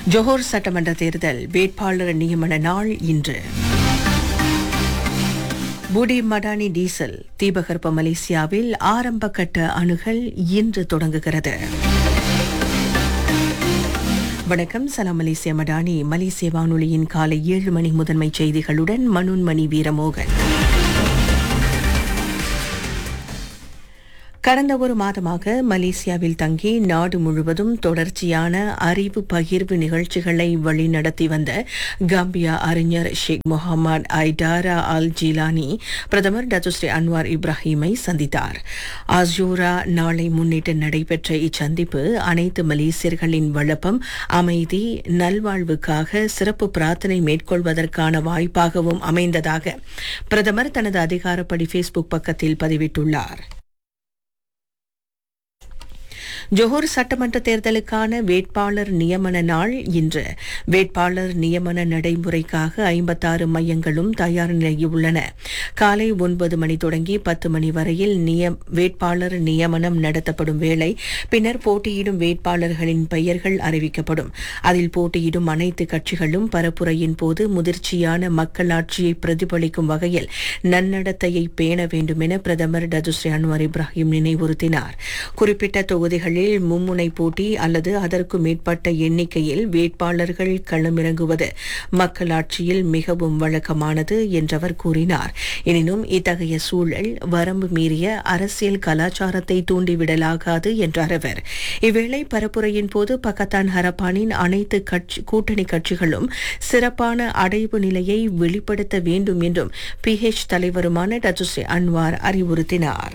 ஜொஹோர் சட்டமன்ற தேர்தல் வேட்பாளர் நியமன நாள் இன்று புடி மடானி டீசல் தீபகற்ப மலேசியாவில் ஆரம்ப கட்ட அணுகல் இன்று தொடங்குகிறது வணக்கம் சலாம் மலேசிய மடானி மலேசிய வானொலியின் காலை ஏழு மணி முதன்மை செய்திகளுடன் மனுன்மணி வீரமோகன் கடந்த ஒரு மாதமாக மலேசியாவில் தங்கி நாடு முழுவதும் தொடர்ச்சியான அறிவு பகிர்வு நிகழ்ச்சிகளை வழிநடத்தி வந்த காம்பியா அறிஞர் ஷேக் முகமது ஐடாரா அல் ஜிலானி பிரதமர் டத்துஸ்ரீ அன்வார் இப்ராஹிமை சந்தித்தார் ஆஸ்யூரா நாளை முன்னிட்டு நடைபெற்ற இச்சந்திப்பு அனைத்து மலேசியர்களின் வழப்பம் அமைதி நல்வாழ்வுக்காக சிறப்பு பிரார்த்தனை மேற்கொள்வதற்கான வாய்ப்பாகவும் அமைந்ததாக பிரதமர் தனது அதிகாரப்படி ஃபேஸ்புக் பக்கத்தில் பதிவிட்டுள்ளார் ஜொஹூர் சட்டமன்ற தேர்தலுக்கான வேட்பாளர் நியமன நாள் இன்று வேட்பாளர் நியமன நடைமுறைக்காக ஐம்பத்தாறு மையங்களும் தயார் நிலையில் உள்ளன காலை ஒன்பது மணி தொடங்கி பத்து மணி வரையில் நிய- வேட்பாளர் நியமனம் நடத்தப்படும் வேளை பின்னர் போட்டியிடும் வேட்பாளர்களின் பெயர்கள் அறிவிக்கப்படும் அதில் போட்டியிடும் அனைத்து கட்சிகளும் பரப்புரையின் போது முதிர்ச்சியான மக்களாட்சியை பிரதிபலிக்கும் வகையில் நன்னடத்தையை பேண வேண்டும் என பிரதமர் டதுஸ்ரீ அன்வார் இப்ராஹிம் நினைவுறுத்தினார் குறிப்பிட்ட தொகுதிகளில் மும்முனை போட்டி அல்லது அதற்கு மேற்பட்ட எண்ணிக்கையில் வேட்பாளர்கள் களமிறங்குவது மக்களாட்சியில் மிகவும் வழக்கமானது என்றவர் கூறினார் எனினும் இத்தகைய சூழல் வரம்பு மீறிய அரசியல் கலாச்சாரத்தை தூண்டிவிடலாகாது என்றார் அவர் இவ்வேளை பரப்புரையின் போது பக்கத்தான் ஹரப்பானின் அனைத்து கட்சி கூட்டணி கட்சிகளும் சிறப்பான அடைவு நிலையை வெளிப்படுத்த வேண்டும் என்றும் பிஹெச் தலைவருமான டத்துஸ்ரீ அன்வார் அறிவுறுத்தினார்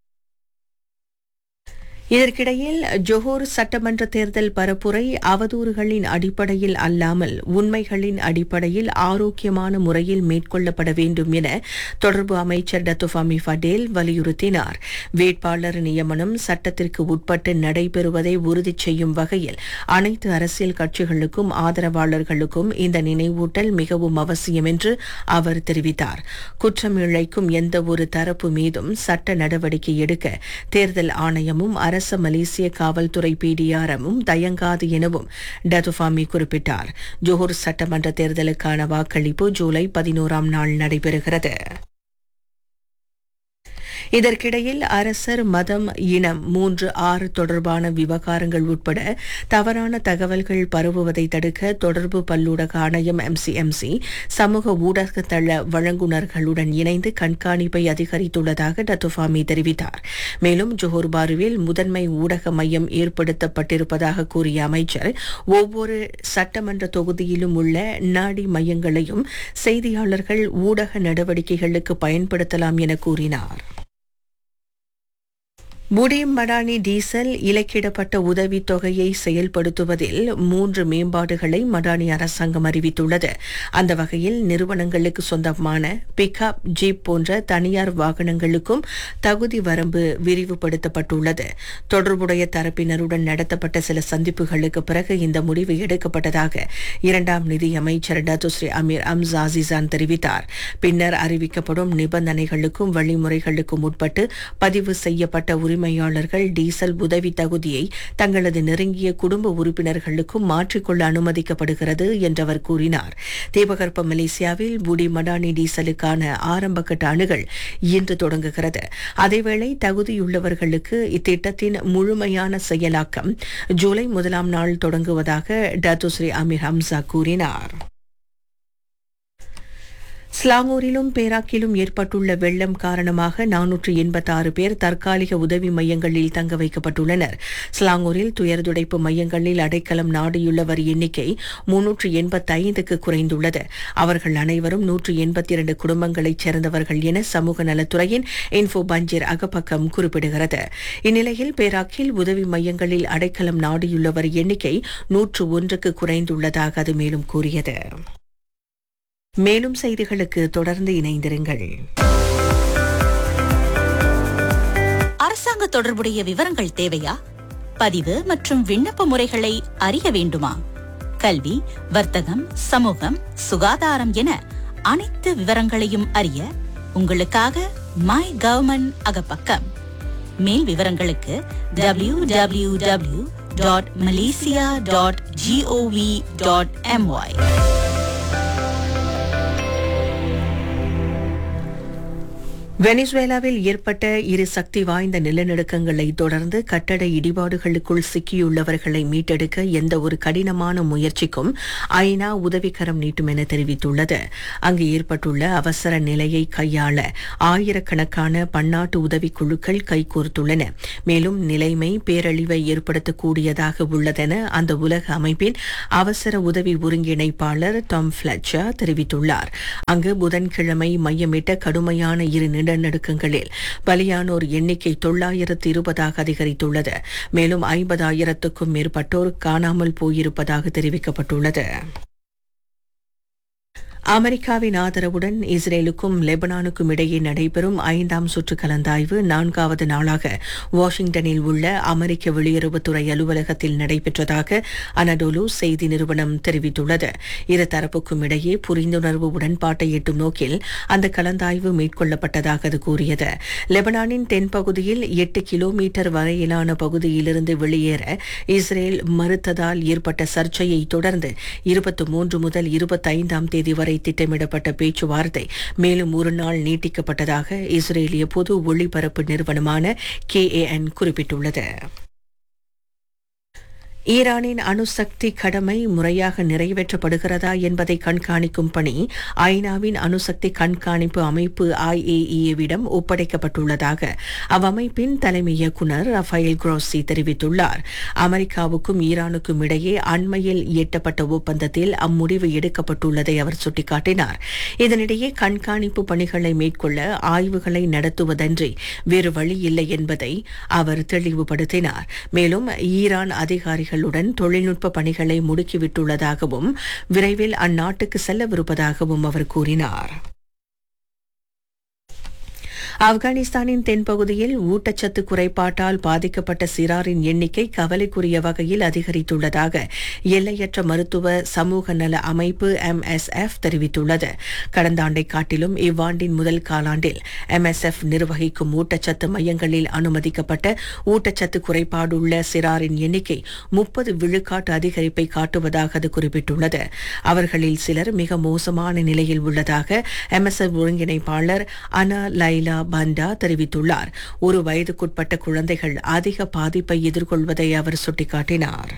இதற்கிடையில் ஜொஹோர் சட்டமன்ற தேர்தல் பரப்புரை அவதூறுகளின் அடிப்படையில் அல்லாமல் உண்மைகளின் அடிப்படையில் ஆரோக்கியமான முறையில் மேற்கொள்ளப்பட வேண்டும் என தொடர்பு அமைச்சர் டத்துஃபாமி ஃபடேல் வலியுறுத்தினார் வேட்பாளர் நியமனம் சட்டத்திற்கு உட்பட்டு நடைபெறுவதை உறுதி செய்யும் வகையில் அனைத்து அரசியல் கட்சிகளுக்கும் ஆதரவாளர்களுக்கும் இந்த நினைவூட்டல் மிகவும் அவசியம் என்று அவர் தெரிவித்தார் குற்றம் இழைக்கும் எந்த ஒரு தரப்பு மீதும் சட்ட நடவடிக்கை எடுக்க தேர்தல் ஆணையமும் அரச மலேசிய காவல்துறை பிடிஆரமும் தயங்காது எனவும் டதுஃபாமி குறிப்பிட்டார் ஜோஹர் சட்டமன்ற தேர்தலுக்கான வாக்களிப்பு ஜூலை பதினோராம் நாள் நடைபெறுகிறது இதற்கிடையில் அரசர் மதம் இனம் மூன்று ஆறு தொடர்பான விவகாரங்கள் உட்பட தவறான தகவல்கள் பரவுவதை தடுக்க தொடர்பு பல்லூடக ஆணையம் எம்சிஎம்சி சமூக ஊடக தள வழங்குனர்களுடன் இணைந்து கண்காணிப்பை அதிகரித்துள்ளதாக டத்துஃபாமி தெரிவித்தார் மேலும் ஜோஹர் பாருவில் முதன்மை ஊடக மையம் ஏற்படுத்தப்பட்டிருப்பதாக கூறிய அமைச்சர் ஒவ்வொரு சட்டமன்ற தொகுதியிலும் உள்ள நாடி மையங்களையும் செய்தியாளர்கள் ஊடக நடவடிக்கைகளுக்கு பயன்படுத்தலாம் என கூறினார் முடியும் மடானி டீசல் இலக்கிடப்பட்ட உதவித் தொகையை செயல்படுத்துவதில் மூன்று மேம்பாடுகளை மடானி அரசாங்கம் அறிவித்துள்ளது அந்த வகையில் நிறுவனங்களுக்கு சொந்தமான பிக்அப் ஜீப் போன்ற தனியார் வாகனங்களுக்கும் தகுதி வரம்பு விரிவுபடுத்தப்பட்டுள்ளது தொடர்புடைய தரப்பினருடன் நடத்தப்பட்ட சில சந்திப்புகளுக்கு பிறகு இந்த முடிவு எடுக்கப்பட்டதாக இரண்டாம் நிதி அமைச்சர் டத்துஸ்ரீ அமீர் அம்ஸ் ஆசிசான் தெரிவித்தார் பின்னர் அறிவிக்கப்படும் நிபந்தனைகளுக்கும் வழிமுறைகளுக்கும் உட்பட்டு பதிவு செய்யப்பட்ட உரிமையாளர்கள் டீசல் உதவி தகுதியை தங்களது நெருங்கிய குடும்ப உறுப்பினர்களுக்கும் மாற்றிக்கொள்ள அனுமதிக்கப்படுகிறது என்றவர் கூறினார் தீபகற்ப மலேசியாவில் புடி மடானி டீசலுக்கான ஆரம்பகட்ட அணுகல் இன்று தொடங்குகிறது அதேவேளை தகுதியுள்ளவர்களுக்கு இத்திட்டத்தின் முழுமையான செயலாக்கம் ஜூலை முதலாம் நாள் தொடங்குவதாக டத்துஸ்ரீ அமீர் ஹம்சா கூறினார் ஸ்லாங்கூரிலும் பேராக்கிலும் ஏற்பட்டுள்ள வெள்ளம் காரணமாக நானூற்று எண்பத்தாறு பேர் தற்காலிக உதவி மையங்களில் தங்க வைக்கப்பட்டுள்ளனர் ஸ்லாங்கூரில் துயர்துடைப்பு மையங்களில் அடைக்கலம் நாடியுள்ளவர் எண்ணிக்கை முன்னூற்று எண்பத்தைந்துக்கு குறைந்துள்ளது அவர்கள் அனைவரும் நூற்று எண்பத்தி இரண்டு குடும்பங்களைச் சேர்ந்தவர்கள் என சமூக நலத்துறையின் இன்ஃபோ பஞ்சர் அகப்பக்கம் குறிப்பிடுகிறது இந்நிலையில் பேராக்கில் உதவி மையங்களில் அடைக்கலம் நாடியுள்ளவர் எண்ணிக்கை நூற்று ஒன்றுக்கு குறைந்துள்ளதாக அது மேலும் கூறியது மேலும் செய்திகளுக்கு தொடர்ந்து இணைந்திருங்கள் அரசாங்க தொடர்புடைய விவரங்கள் தேவையா பதிவு மற்றும் விண்ணப்ப முறைகளை அறிய வேண்டுமா கல்வி வர்த்தகம் சமூகம் சுகாதாரம் என அனைத்து விவரங்களையும் அறிய உங்களுக்காக மை கவர்மெண்ட் அகப்பக்கம் மேல் விவரங்களுக்கு www.gov.my dot Malaysia dot G O V dot M Y வெனிசுவேலாவில் ஏற்பட்ட இரு சக்தி வாய்ந்த நிலநடுக்கங்களை தொடர்ந்து கட்டட இடிபாடுகளுக்குள் சிக்கியுள்ளவர்களை மீட்டெடுக்க எந்த ஒரு கடினமான முயற்சிக்கும் ஐநா உதவிக்கரம் நீட்டும் என தெரிவித்துள்ளது அங்கு ஏற்பட்டுள்ள அவசர நிலையை கையாள ஆயிரக்கணக்கான பன்னாட்டு உதவிக்குழுக்கள் கைகோர்த்துள்ளன மேலும் நிலைமை பேரழிவை ஏற்படுத்தக்கூடியதாக உள்ளதென அந்த உலக அமைப்பின் அவசர உதவி ஒருங்கிணைப்பாளர் டாம் ஃபிளச்சர் தெரிவித்துள்ளார் அங்கு புதன்கிழமை மையமிட்ட கடுமையான இரு நிலநடுக்கங்களில் பலியானோர் எண்ணிக்கை தொள்ளாயிரத்து இருபதாக அதிகரித்துள்ளது மேலும் ஐம்பதாயிரத்துக்கும் மேற்பட்டோர் காணாமல் போயிருப்பதாக தெரிவிக்கப்பட்டுள்ளது அமெரிக்காவின் ஆதரவுடன் இஸ்ரேலுக்கும் லெபனானுக்கும் இடையே நடைபெறும் ஐந்தாம் சுற்று கலந்தாய்வு நான்காவது நாளாக வாஷிங்டனில் உள்ள அமெரிக்க வெளியுறவுத்துறை அலுவலகத்தில் நடைபெற்றதாக அனடோலு செய்தி நிறுவனம் தெரிவித்துள்ளது இருதரப்புக்கும் இடையே புரிந்துணர்வு உடன்பாட்டை எட்டும் நோக்கில் அந்த கலந்தாய்வு மேற்கொள்ளப்பட்டதாக அது கூறியது லெபனானின் தென்பகுதியில் எட்டு கிலோமீட்டர் வரையிலான பகுதியிலிருந்து வெளியேற இஸ்ரேல் மறுத்ததால் ஏற்பட்ட சர்ச்சையை தொடர்ந்து இருபத்தி மூன்று முதல் இருபத்தைந்தாம் தேதி வரை திட்டமிடப்பட்ட பேச்சுவார்த்தை மேலும் ஒரு நாள் நீட்டிக்கப்பட்டதாக இஸ்ரேலிய பொது ஒளிபரப்பு நிறுவனமான கேஏஎன் குறிப்பிட்டுள்ளது ஈரானின் அணுசக்தி கடமை முறையாக நிறைவேற்றப்படுகிறதா என்பதை கண்காணிக்கும் பணி ஐநாவின் அணுசக்தி கண்காணிப்பு அமைப்பு ஐஏஇஏவிடம் ஒப்படைக்கப்பட்டுள்ளதாக அவ்வமைப்பின் தலைமை இயக்குநர் ரஃபேல் குரோசி தெரிவித்துள்ளார் அமெரிக்காவுக்கும் ஈரானுக்கும் இடையே அண்மையில் எட்டப்பட்ட ஒப்பந்தத்தில் அம்முடிவு எடுக்கப்பட்டுள்ளதை அவர் சுட்டிக்காட்டினார் இதனிடையே கண்காணிப்பு பணிகளை மேற்கொள்ள ஆய்வுகளை நடத்துவதன்றி வேறு வழி இல்லை என்பதை அவர் தெளிவுபடுத்தினார் மேலும் ஈரான் அதிகாரிகள் அதிகாரிகளுடன் தொழில்நுட்ப பணிகளை முடுக்கிவிட்டுள்ளதாகவும் விரைவில் அந்நாட்டுக்கு செல்லவிருப்பதாகவும் அவர் கூறினார் ஆப்கானிஸ்தானின் தென்பகுதியில் ஊட்டச்சத்து குறைபாட்டால் பாதிக்கப்பட்ட சிறாரின் எண்ணிக்கை கவலைக்குரிய வகையில் அதிகரித்துள்ளதாக எல்லையற்ற மருத்துவ சமூக நல அமைப்பு எம்எஸ்எஃப் தெரிவித்துள்ளது கடந்த ஆண்டை காட்டிலும் இவ்வாண்டின் முதல் காலாண்டில் எம்எஸ்எஃப் நிர்வகிக்கும் ஊட்டச்சத்து மையங்களில் அனுமதிக்கப்பட்ட ஊட்டச்சத்து குறைபாடுள்ள சிறாரின் எண்ணிக்கை முப்பது விழுக்காட்டு அதிகரிப்பை காட்டுவதாக அது குறிப்பிட்டுள்ளது அவர்களில் சிலர் மிக மோசமான நிலையில் உள்ளதாக எம்எஸ்எஃப் ஒருங்கிணைப்பாளர் அனா லைலா பண்டா தெரிவித்துள்ளார் ஒரு வயதுக்குட்பட்ட குழந்தைகள் அதிக பாதிப்பை எதிர்கொள்வதை அவர் சுட்டிக்காட்டினார்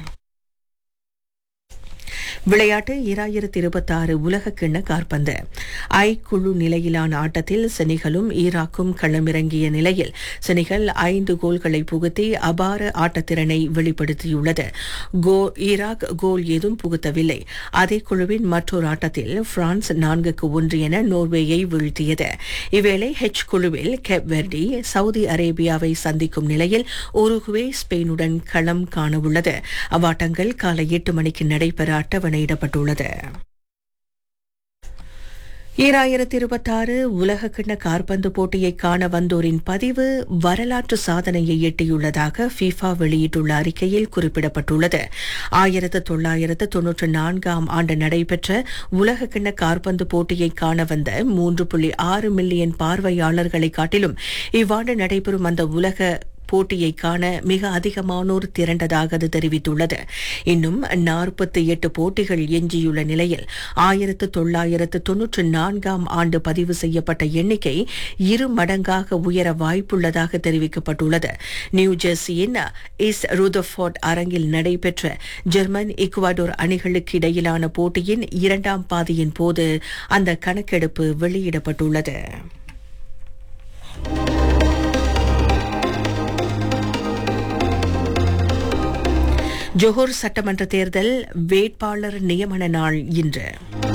விளையாட்டு இராயிரத்தி இருபத்தாறு உலக கிண்ண காற்பந்து ஐ குழு நிலையிலான ஆட்டத்தில் செனிகளும் ஈராக்கும் களமிறங்கிய நிலையில் செனிகள் ஐந்து கோல்களை புகுத்தி அபார ஆட்டத்திறனை வெளிப்படுத்தியுள்ளது கோ ஈராக் கோல் ஏதும் புகுத்தவில்லை அதே குழுவின் மற்றொரு ஆட்டத்தில் பிரான்ஸ் நான்குக்கு ஒன்று என நோர்வேயை வீழ்த்தியது இவ்வேளை ஹெச் குழுவில் கெப்வெர்டி சவுதி அரேபியாவை சந்திக்கும் நிலையில் உருகுவே ஸ்பெயினுடன் களம் காணவுள்ளது அவ்வாட்டங்கள் காலை எட்டு மணிக்கு நடைபெற அட்டவணையிடப்பட்டுள்ளது ஈராயிரத்தி இருபத்தாறு உலக கிண்ண கார்பந்து போட்டியை காண வந்தோரின் பதிவு வரலாற்று சாதனையை எட்டியுள்ளதாக ஃபீஃபா வெளியிட்டுள்ள அறிக்கையில் குறிப்பிடப்பட்டுள்ளது ஆயிரத்து தொள்ளாயிரத்து தொன்னூற்று நான்காம் ஆண்டு நடைபெற்ற உலக கிண்ண கார்பந்து போட்டியை காண வந்த மூன்று புள்ளி ஆறு மில்லியன் பார்வையாளர்களை காட்டிலும் இவ்வாண்டு நடைபெறும் அந்த உலக போட்டியை காண மிக அதிகமானோர் திரண்டதாக அது தெரிவித்துள்ளது இன்னும் நாற்பத்தி எட்டு போட்டிகள் எஞ்சியுள்ள நிலையில் ஆயிரத்து தொள்ளாயிரத்து தொன்னூற்று நான்காம் ஆண்டு பதிவு செய்யப்பட்ட எண்ணிக்கை இரு மடங்காக உயர வாய்ப்புள்ளதாக தெரிவிக்கப்பட்டுள்ளது நியூ ஜெர்சியின் இஸ் ரூதர்ஃபோர்ட் அரங்கில் நடைபெற்ற ஜெர்மன் இக்குவாடோர் அணிகளுக்கு இடையிலான போட்டியின் இரண்டாம் பாதியின் போது அந்த கணக்கெடுப்பு வெளியிடப்பட்டுள்ளது ஜோஹர் சட்டமன்ற தேர்தல் வேட்பாளர் நியமன நாள் இன்று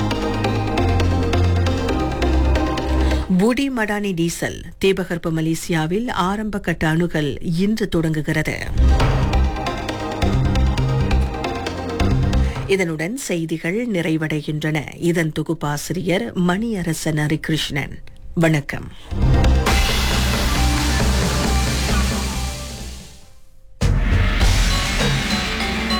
புடி மடானி டீசல் தீபகற்ப மலேசியாவில் ஆரம்ப கட்ட அணுகல் இன்று தொடங்குகிறது இதனுடன் செய்திகள் நிறைவடைகின்றன இதன் தொகுப்பாசிரியர் மணியரசன் ஹரிகிருஷ்ணன் வணக்கம்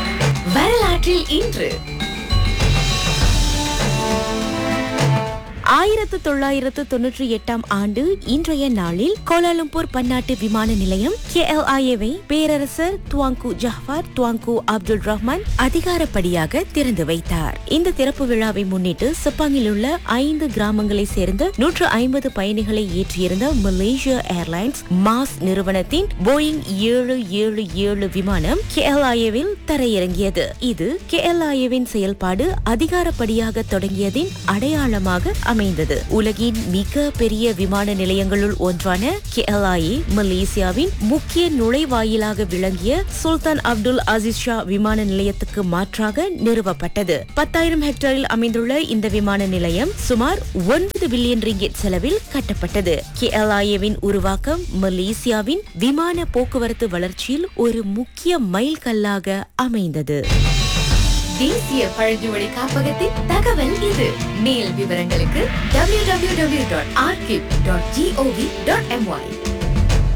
வரலாற்றில் இன்று ஆயிரத்து தொள்ளாயிரத்து தொன்னூற்றி எட்டாம் ஆண்டு இன்றைய நாளில் கோலாலம்பூர் பன்னாட்டு விமான நிலையம் கேஎல்ஐஏவை பேரரசர் துவாங்கு ஜஹ்வார் துவாங்கு அப்துல் ரஹ்மான் அதிகாரப்படியாக திறந்து வைத்தார் இந்த திறப்பு விழாவை முன்னிட்டு சிப்பாங்கில் உள்ள ஐந்து கிராமங்களை சேர்ந்த நூற்று ஐம்பது பயணிகளை ஏற்றியிருந்த மலேசியா ஏர்லைன்ஸ் மாஸ் நிறுவனத்தின் போயிங் ஏழு ஏழு ஏழு விமானம் கேஎல்ஐஏவில் தரையிறங்கியது இது கேஎல்ஐஏவின் செயல்பாடு அதிகாரப்படியாக தொடங்கியதின் அடையாளமாக அமைந்தது உலகின் மிக பெரிய விமான நிலையங்களுள் ஒன்றான கேஎல்ஐஏ மலேசியாவின் முக்கிய நுழைவாயிலாக விளங்கிய சுல்தான் அப்துல் அசீஸ் ஷா விமான நிலையத்துக்கு மாற்றாக நிறுவப்பட்டது பத்தாயிரம் ஹெக்டேரில் அமைந்துள்ள இந்த விமான நிலையம் சுமார் ஒன்பது பில்லியன் ரிங்கிட் செலவில் கட்டப்பட்டது கேஎல்ஐஏவின் உருவாக்கம் மலேசியாவின் விமான போக்குவரத்து வளர்ச்சியில் ஒரு முக்கிய மைல்கல்லாக அமைந்தது தேசிய பழங்குமொழி காப்பகத்தின் தகவல் இது மேல் விவரங்களுக்கு www.archive.gov.my